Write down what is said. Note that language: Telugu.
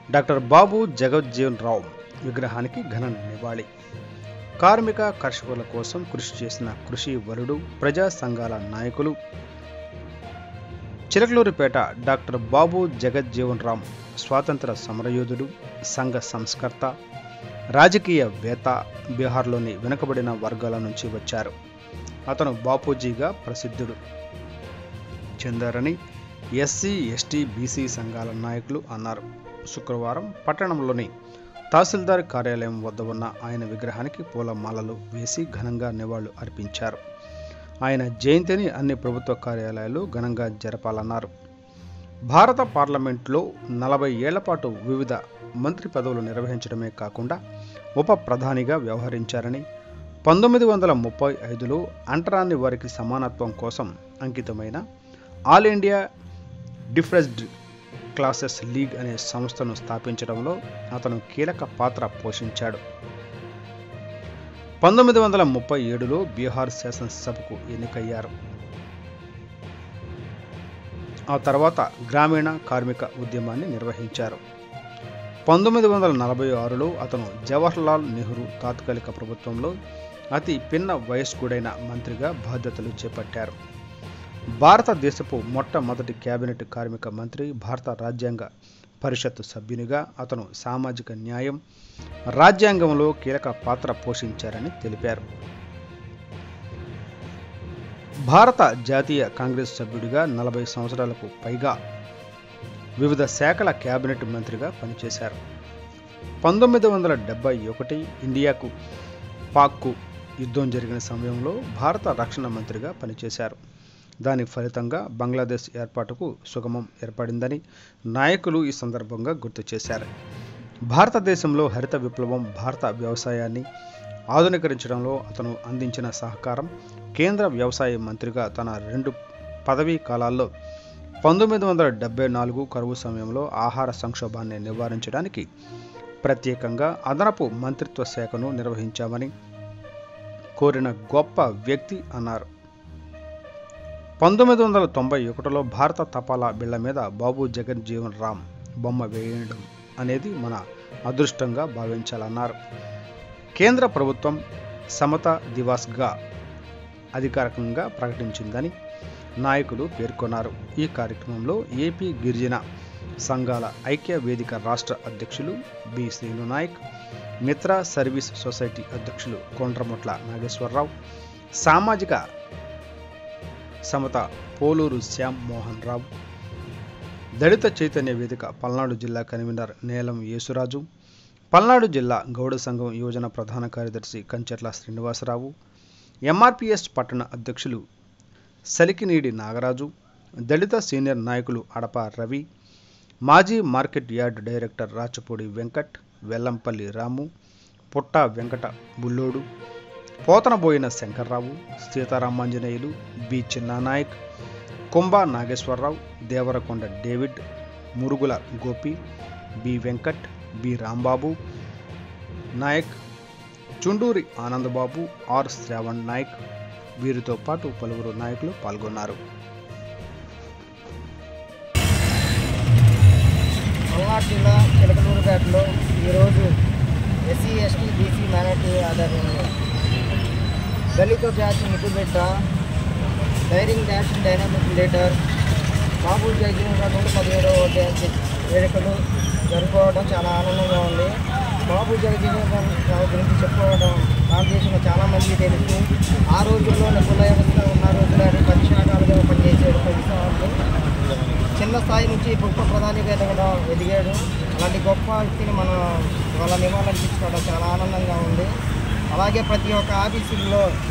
డాక్టర్ బాబు జగజ్జీవన్ రావు విగ్రహానికి ఘన నివాళి కార్మిక కర్షకుల కోసం కృషి చేసిన కృషి వరుడు ప్రజా సంఘాల నాయకులు చిలకలూరిపేట డాక్టర్ బాబు జగజ్జీవన్ రామ్ స్వాతంత్ర సమరయోధుడు సంఘ సంస్కర్త రాజకీయవేత్త బీహార్లోని వెనుకబడిన వర్గాల నుంచి వచ్చారు అతను బాపూజీగా ప్రసిద్ధుడు చెందారని ఎస్సీ ఎస్టీ బీసీ సంఘాల నాయకులు అన్నారు శుక్రవారం పట్టణంలోని తహసీల్దార్ కార్యాలయం వద్ద ఉన్న ఆయన విగ్రహానికి పూలమాలలు వేసి ఘనంగా నివాళులు అర్పించారు ఆయన జయంతిని అన్ని ప్రభుత్వ కార్యాలయాలు ఘనంగా జరపాలన్నారు భారత పార్లమెంట్లో నలభై ఏళ్ల పాటు వివిధ మంత్రి పదవులు నిర్వహించడమే కాకుండా ఉప ప్రధానిగా వ్యవహరించారని పంతొమ్మిది వందల ముప్పై ఐదులో అంటరాని వారికి సమానత్వం కోసం అంకితమైన all India depressed classes league అనే సంస్థను స్థాపించడంలో అతను కీలక పాత్ర పోషించాడు పంతొమ్మిది వందల ముప్పై ఏడులో బీహార్ శాసనసభకు ఎన్నికయ్యారు ఆ తర్వాత గ్రామీణ కార్మిక ఉద్యమాన్ని నిర్వహించారు పంతొమ్మిది వందల నలభై ఆరులో అతను జవహర్లాల్ నెహ్రూ తాత్కాలిక ప్రభుత్వంలో అతి పిన్న వయస్కుడైన మంత్రిగా బాధ్యతలు చేపట్టారు భారతదేశపు మొట్టమొదటి కేబినెట్ కార్మిక మంత్రి భారత రాజ్యాంగ పరిషత్ సభ్యునిగా అతను సామాజిక న్యాయం రాజ్యాంగంలో కీలక పాత్ర పోషించారని తెలిపారు భారత జాతీయ కాంగ్రెస్ సభ్యుడిగా నలభై సంవత్సరాలకు పైగా వివిధ శాఖల కేబినెట్ మంత్రిగా పనిచేశారు పంతొమ్మిది వందల డెబ్బై ఒకటి ఇండియాకు పాక్కు యుద్ధం జరిగిన సమయంలో భారత రక్షణ మంత్రిగా పనిచేశారు దాని ఫలితంగా బంగ్లాదేశ్ ఏర్పాటుకు సుగమం ఏర్పడిందని నాయకులు ఈ సందర్భంగా గుర్తు చేశారు భారతదేశంలో హరిత విప్లవం భారత వ్యవసాయాన్ని ఆధునీకరించడంలో అతను అందించిన సహకారం కేంద్ర వ్యవసాయ మంత్రిగా తన రెండు పదవీ కాలాల్లో పంతొమ్మిది వందల డెబ్బై నాలుగు కరువు సమయంలో ఆహార సంక్షోభాన్ని నివారించడానికి ప్రత్యేకంగా అదనపు మంత్రిత్వ శాఖను నిర్వహించామని కోరిన గొప్ప వ్యక్తి అన్నారు పంతొమ్మిది వందల తొంభై ఒకటిలో భారత తపాలా బిళ్ల మీద బాబు జగన్ జీవన్ రామ్ బొమ్మ వేయడం అనేది మన అదృష్టంగా భావించాలన్నారు కేంద్ర ప్రభుత్వం సమత దివాస్గా అధికారికంగా ప్రకటించిందని నాయకులు పేర్కొన్నారు ఈ కార్యక్రమంలో ఏపీ గిరిజన సంఘాల ఐక్య వేదిక రాష్ట్ర అధ్యక్షులు బి శ్రీను నాయక్ మిత్ర సర్వీస్ సొసైటీ అధ్యక్షులు కొండ్రముట్ల నాగేశ్వరరావు సామాజిక సమత పోలూరు శ్యామ్ మోహన్ రావు దళిత చైతన్య వేదిక పల్నాడు జిల్లా కన్వీనర్ నేలం యేసురాజు పల్నాడు జిల్లా గౌడ సంఘం యువజన ప్రధాన కార్యదర్శి కంచెట్ల శ్రీనివాసరావు ఎంఆర్పిఎస్ పట్టణ అధ్యక్షులు సలికినీడి నాగరాజు దళిత సీనియర్ నాయకులు అడప రవి మాజీ market yard director Rachapudi Venkat Vellampalli Ramu Putta Venkata Bullodu Pothanaboina Shankarrao Seetharamanjaneyulu B Chinnanaik Kumbha Nageswararao Devarakonda David Muragula Gopi B Venkat B Rambabu Naik Chunduri Anandababu R Shravan Naik వీరితో పాటు పలువురు నాయకులు పాల్గొన్నారు పల్నాడు జిల్లా చిలకలూరుపేటలో ఈరోజు ఎస్సీ ఎస్టీ బీసీ మైనార్టీ ఆధారంలో దళిత జాతి ముద్దుబిడ్డ daring dash dynamic leader Babu Jagan నూట పదిహేడవ జయంతి వేడుకలు జరుపుకోవడం చాలా ఆనందంగా ఉంది బాబు జగజీవన్ రావు గురించి చెప్పుకోవడం భారతదేశంలో చాలా మందికి తెలుసు ఆ రోజుల్లో నిపుణ వ్యవస్థ ఉన్న రోజుల్లో ఆయన పది శాఖలుగా పనిచేసాడు పది సంవత్సరాలు చిన్న స్థాయి నుంచి గొప్ప ప్రధానిగా ఎదగడం ఎదిగాడు అలాంటి గొప్ప వ్యక్తిని మనం వాళ్ళ నివాళులు తీసుకోవడం చాలా ఆనందంగా ఉంది అలాగే ప్రతి ఒక్క ఆఫీసుల్లో